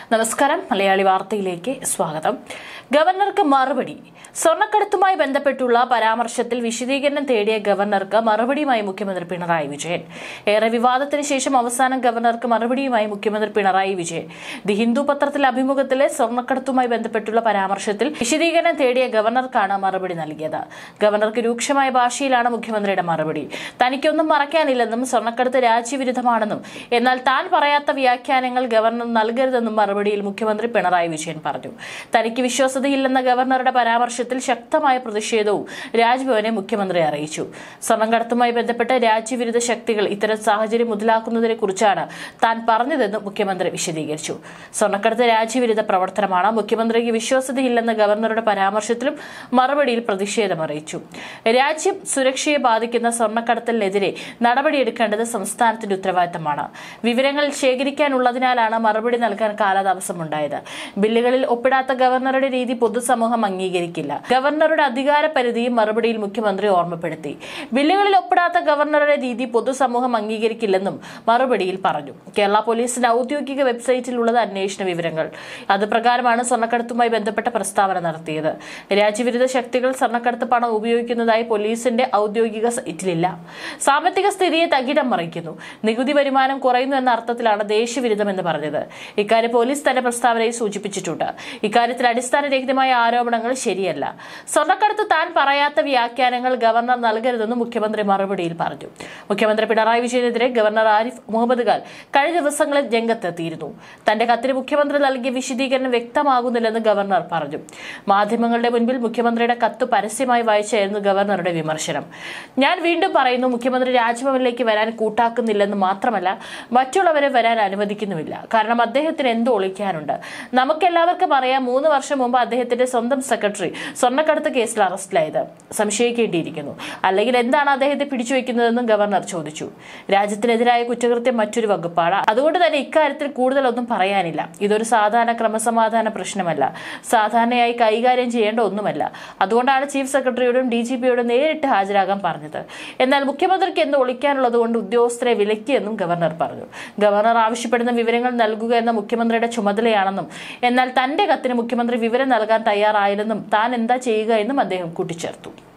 നമസ്കാരം മലയാളി വാർത്തയിലേക്ക് സ്വാഗതം ഗവർണർക്ക് മറുപടി സ്വർണ്ണക്കടത്തുമായി ബന്ധപ്പെട്ടുള്ള പരാമർശത്തിൽ വിശദീകരണം തേടിയ ഗവർണർക്ക് മറുപടിയുമായി മുഖ്യമന്ത്രി പിണറായി വിജയൻ ഏറെ വിവാദത്തിന് ശേഷം അവസാനം ഗവർണർക്ക് മറുപടിയുമായി മുഖ്യമന്ത്രി പിണറായി വിജയൻ ദി ഹിന്ദു പത്രത്തിലെ അഭിമുഖത്തിലെ സ്വർണ്ണക്കടത്തുമായി ബന്ധപ്പെട്ടുള്ള പരാമർശത്തിൽ വിശദീകരണം തേടിയ ഗവർണർക്കാണ് മറുപടി നൽകിയത് ഗവർണർക്ക് രൂക്ഷമായ ഭാഷയിലാണ് മുഖ്യമന്ത്രിയുടെ മറുപടി തനിക്കൊന്നും മറക്കാനില്ലെന്നും സ്വർണ്ണക്കടത്ത് രാജ്യവിരുദ്ധമാണെന്നും എന്നാൽ താൻ പറയാത്ത വ്യാഖ്യാനങ്ങൾ ഗവർണർ നൽകരുതെന്നും മറുപടിയിൽ മുഖ്യമന്ത്രി പിണറായി വിജയൻ പറഞ്ഞു തനിക്ക് വിശ്വാസതയില്ലെന്ന ഗവർണറുടെ പരാമർശത്തിൽ ശക്തമായ പ്രതിഷേധവും രാജ്ഭവനെ മുഖ്യമന്ത്രി അറിയിച്ചു സ്വർണം കടത്തുമായി ബന്ധപ്പെട്ട് രാജ്യവിരുദ്ധ ശക്തികൾ ഇത്തരം സാഹചര്യം മുതലാക്കുന്നതിനെ കുറിച്ചാണ് താൻ പറഞ്ഞതെന്ന് മുഖ്യമന്ത്രി വിശദീകരിച്ചു സ്വർണ്ണക്കടത്ത് രാജ്യവിരുദ്ധ പ്രവർത്തനമാണ് മുഖ്യമന്ത്രിക്ക് വിശ്വാസതയില്ലെന്ന ഗവർണറുടെ പരാമർശത്തിലും മറുപടിയിൽ പ്രതിഷേധം അറിയിച്ചു രാജ്യം സുരക്ഷയെ ബാധിക്കുന്ന സ്വർണ്ണക്കടത്തലിനെതിരെ നടപടിയെടുക്കേണ്ടത് സംസ്ഥാനത്തിന്റെ ഉത്തരവാദിത്തമാണ് വിവരങ്ങൾ ശേഖരിക്കാനുള്ളതിനാലാണ് മറുപടി നൽകാൻ കാലതാമസമുണ്ടായത് ബില്ലുകളിൽ ഒപ്പിടാത്ത ഗവർണറുടെ രീതി പൊതുസമൂഹം അംഗീകരിക്കില്ല ഗവർണറുടെ അധികാര പരിധിയും മറുപടിയിൽ മുഖ്യമന്ത്രി ഓർമ്മപ്പെടുത്തി ബില്ലുകളിൽ ഒപ്പിടാത്ത ഗവർണറുടെ രീതി പൊതുസമൂഹം അംഗീകരിക്കില്ലെന്നും മറുപടിയിൽ പറഞ്ഞു കേരള പോലീസിന്റെ ഔദ്യോഗിക വെബ്സൈറ്റിലുള്ളത് അന്വേഷണ വിവരങ്ങൾ അത് പ്രകാരമാണ് സ്വർണ്ണക്കടത്തുമായി ബന്ധപ്പെട്ട പ്രസ്താവന നടത്തിയത് രാജ്യവിരുദ്ധ ശക്തികൾ സ്വർണ്ണക്കടത്ത് പണം ഉപയോഗിക്കുന്നതായി പോലീസിന്റെ ഔദ്യോഗിക സൈറ്റിലില്ല സാമ്പത്തിക സ്ഥിതിയെ തകിടം മറിക്കുന്നു നികുതി വരുമാനം കുറയുന്നു എന്ന അർത്ഥത്തിലാണ് ദേശവിരുദ്ധമെന്ന് പറഞ്ഞത് ഇക്കാര്യം പോലീസ് തന്റെ പ്രസ്താവനയിൽ സൂചിപ്പിച്ചിട്ടുണ്ട് ഇക്കാര്യത്തിൽ അടിസ്ഥാനരഹിതമായ ആരോപണങ്ങൾ ശരിയല്ല സ്വർണ്ണക്കടത്ത് താൻ പറയാത്ത വ്യാഖ്യാനങ്ങൾ ഗവർണർ നൽകരുതെന്ന് മുഖ്യമന്ത്രി മറുപടിയിൽ പറഞ്ഞു മുഖ്യമന്ത്രി പിണറായി വിജയനെതിരെ ഗവർണർ ആരിഫ് മുഹമ്മദ് ഖാൻ കഴിഞ്ഞ ദിവസങ്ങളിൽ രംഗത്തെത്തിയിരുന്നു തന്റെ കത്തിന് മുഖ്യമന്ത്രി നൽകിയ വിശദീകരണം വ്യക്തമാകുന്നില്ലെന്ന് ഗവർണർ പറഞ്ഞു മാധ്യമങ്ങളുടെ മുൻപിൽ മുഖ്യമന്ത്രിയുടെ കത്ത് പരസ്യമായി വായിച്ചായിരുന്നു ഗവർണറുടെ വിമർശനം ഞാൻ വീണ്ടും പറയുന്നു മുഖ്യമന്ത്രി രാജ്ഭവനിലേക്ക് വരാൻ കൂട്ടാക്കുന്നില്ലെന്ന് മാത്രമല്ല മറ്റുള്ളവരെ വരാൻ അനുവദിക്കുന്നുമില്ല കാരണം അദ്ദേഹത്തിന് എന്തോ ഒളിക്കാനുണ്ട് നമുക്കെല്ലാവർക്കും അറിയാം മൂന്ന് വർഷം മുമ്പ് അദ്ദേഹത്തിന്റെ സ്വന്തം സെക്രട്ടറി സ്വർണ്ണക്കടത്ത് കേസിൽ അറസ്റ്റിലായത് സംശയിക്കേണ്ടിയിരിക്കുന്നു അല്ലെങ്കിൽ എന്താണ് അദ്ദേഹത്തെ പിടിച്ചുവെക്കുന്നതെന്നും ഗവർണർ ചോദിച്ചു രാജ്യത്തിനെതിരായ കുറ്റകൃത്യം മറ്റൊരു വകുപ്പാണ് അതുകൊണ്ട് തന്നെ ഇക്കാര്യത്തിൽ കൂടുതലൊന്നും പറയാനില്ല ഇതൊരു സാധാരണ ക്രമസമാധാന പ്രശ്നമല്ല സാധാരണയായി കൈകാര്യം ചെയ്യേണ്ട ഒന്നുമല്ല അതുകൊണ്ടാണ് ചീഫ് സെക്രട്ടറിയോടും ഡി ജി പിയോടും നേരിട്ട് ഹാജരാകാൻ പറഞ്ഞത് എന്നാൽ മുഖ്യമന്ത്രിക്ക് എന്ത് ഒളിക്കാനുള്ളത് കൊണ്ട് ഉദ്യോഗസ്ഥരെ വിലക്കിയെന്നും ഗവർണർ പറഞ്ഞു ഗവർണർ ആവശ്യപ്പെടുന്ന വിവരങ്ങൾ നൽകുക എന്ന മുഖ്യമന്ത്രിയുടെ ചുമതലയാണെന്നും എന്നാൽ തന്റെ കത്തിന് മുഖ്യമന്ത്രി വിവരം നൽകാൻ തയ്യാറായില്ലെന്നും താൻ എന്താ ചെയ്യുക എന്നും അദ്ദേഹം കൂട്ടിച്ചേർത്തു